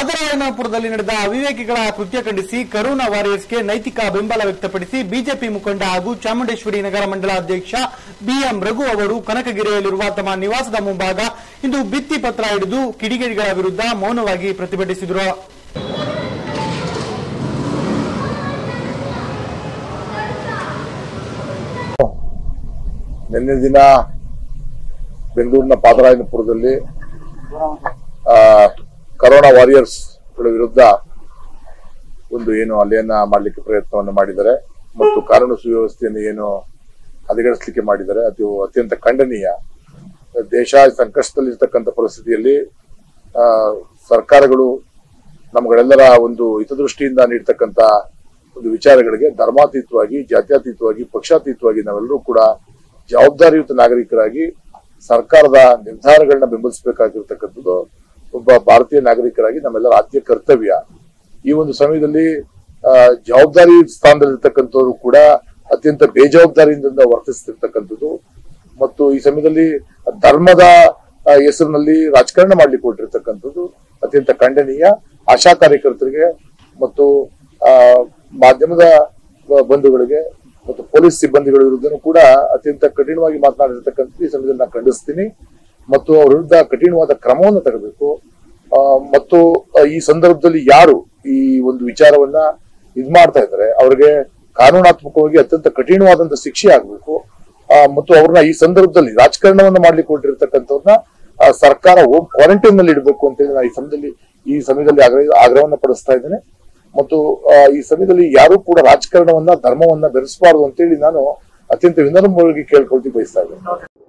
ಪಾದರಾಯನಪುರದಲ್ಲಿ ನಡೆದ ಅವಿವೇಕಿಗಳ ಕೃತ್ಯ ಖಂಡಿಸಿ ಕರೋನಾ ವಾರಿಯರ್ಸ್ಗೆ ನೈತಿಕ ಬೆಂಬಲ ವ್ಯಕ್ತಪಡಿಸಿ ಬಿಜೆಪಿ ಮುಖಂಡ ಹಾಗೂ ಚಾಮುಂಡೇಶ್ವರಿ ನಗರ ಮಂಡಲ ಅಧ್ಯಕ್ಷ ಬಿಎಂ ರಘು ಅವರು ಕನಕಗಿರಿಯಲ್ಲಿರುವ ತಮ್ಮ ನಿವಾಸದ ಮುಂಭಾಗ ಇಂದು ಭಿತ್ತಿ ಪತ್ರ ಹಿಡಿದು ಕಿಡಿಗೇಡಿಗಳ ವಿರುದ್ಧ ಮೌನವಾಗಿ ಪ್ರತಿಭಟಿಸಿದರು ನಿನ್ನೆ ದಿನ ಬೆಂಗಳೂರಿನ ಪಾದರಾಯನಪುರದಲ್ಲಿ ಆ, ಕರೋನಾ ವಾರಿಯರ್ಸ್ ಗಳ ವಿರುದ್ಧ ಒಂದು ಏನು ಅಲೆಯನ್ನ ಮಾಡಲಿಕ್ಕೆ ಪ್ರಯತ್ನವನ್ನು ಮಾಡಿದ್ದಾರೆ ಮತ್ತು ಕಾನೂನು ಸುವ್ಯವಸ್ಥೆಯನ್ನು ಏನು ಹದಗೆಡಿಸಲಿಕ್ಕೆ ಮಾಡಿದ್ದಾರೆ ಅದು ಅತ್ಯಂತ ಖಂಡನೀಯ ದೇಶ ಸಂಕಷ್ಟದಲ್ಲಿರ್ತಕ್ಕಂಥ ಪರಿಸ್ಥಿತಿಯಲ್ಲಿ ಆ, ಸರ್ಕಾರಗಳು ನಮ್ಗಳೆಲ್ಲರ ಒಂದು ಹಿತದೃಷ್ಟಿಯಿಂದ ನೀಡ್ತಕ್ಕಂಥ ಒಂದು ವಿಚಾರಗಳಿಗೆ ಧರ್ಮಾತೀತವಾಗಿ ಜಾತ್ಯತೀತವಾಗಿ ಪಕ್ಷಾತೀತವಾಗಿ ನಾವೆಲ್ಲರೂ ಕೂಡ ಜವಾಬ್ದಾರಿಯುತ ನಾಗರಿಕರಾಗಿ ಸರ್ಕಾರದ ನಿರ್ಧಾರಗಳನ್ನ ಬೆಂಬಲಿಸಬೇಕಾಗಿರ್ತಕ್ಕಂಥದ್ದು ಒಬ್ಬ ಭಾರತೀಯ ನಾಗರಿಕರಾಗಿ ನಮ್ಮೆಲ್ಲರ ಆದ್ಯ ಕರ್ತವ್ಯ ಈ ಒಂದು ಸಮಯದಲ್ಲಿ ಆ, ಜವಾಬ್ದಾರಿ ಸ್ಥಾನದಲ್ಲಿರ್ತಕ್ಕಂಥವ್ರು ಕೂಡ ಅತ್ಯಂತ ಬೇಜವಾಬ್ದಾರಿಯಿಂದ ವರ್ತಿಸ್ತಿರ್ತಕ್ಕಂಥದ್ದು ಮತ್ತು ಈ ಸಮಯದಲ್ಲಿ ಧರ್ಮದ ಆ, ಹೆಸರಿನಲ್ಲಿ ರಾಜಕಾರಣ ಮಾಡ್ಲಿಕ್ಕೆ ಹೊರಟಿರ್ತಕ್ಕಂಥದ್ದು ಅತ್ಯಂತ ಖಂಡನೀಯ ಆಶಾ ಕಾರ್ಯಕರ್ತರಿಗೆ ಮತ್ತು ಆ, ಮಾಧ್ಯಮದ ಬ- ಬಂಧುಗಳಿಗೆ ಮತ್ತು ಪೊಲೀಸ್ ಸಿಬ್ಬಂದಿಗಳ ವಿರುದ್ಧನೂ ಕೂಡ ಅತ್ಯಂತ ಕಠಿಣವಾಗಿ ಮಾತನಾಡಿರ್ತಕ್ಕಂಥ ಈ ಸಮಯದಲ್ಲಿ ನಾನು ಖಂಡಿಸ್ತೀನಿ ಮತ್ತು ಅವ್ರ ವಿರುದ್ಧ ಕಠಿಣವಾದ ಕ್ರಮವನ್ನು ತಗಬೇಕು ಆ, ಮತ್ತು ಆ, ಈ ಸಂದರ್ಭದಲ್ಲಿ ಯಾರು ಈ ಒಂದು ವಿಚಾರವನ್ನ ಇದ್ ಮಾಡ್ತಾ ಇದ್ದಾರೆ ಅವ್ರಿಗೆ ಕಾನೂನಾತ್ಮಕವಾಗಿ ಅತ್ಯಂತ ಕಠಿಣವಾದಂತ ಶಿಕ್ಷೆ ಆಗ್ಬೇಕು ಆ, ಮತ್ತು ಅವ್ರನ್ನ ಈ ಸಂದರ್ಭದಲ್ಲಿ ರಾಜಕಾರಣವನ್ನ ಮಾಡ್ಲಿಕ್ಕೆ ಹೊರಟಿರ್ತಕ್ಕಂಥವ್ರನ್ನ ಆ, ಸರ್ಕಾರ ಹೋಮ್ ಕ್ವಾರಂಟೈನ್ ನಲ್ಲಿ ಇಡಬೇಕು ಅಂತ ಹೇಳಿ ನಾನು ಈ ಸಮಯದಲ್ಲಿ ಈ ಸಮಯದಲ್ಲಿ ಆಗ್ರಹ ಆಗ್ರಹವನ್ನ ಪಡಿಸ್ತಾ ಇದ್ದೇನೆ ಮತ್ತು ಆ, ಈ ಸಮಯದಲ್ಲಿ ಯಾರು ಕೂಡ ರಾಜಕಾರಣವನ್ನ ಧರ್ಮವನ್ನ ಬೆರೆಸಬಾರದು ಅಂತೇಳಿ ನಾನು ಅತ್ಯಂತ ವಿನಮ್ರವಾಗಿ ಕೇಳ್ಕೊಳ್ತಿ ಬಯಸ್ತಾ ಇದ್ದೇನೆ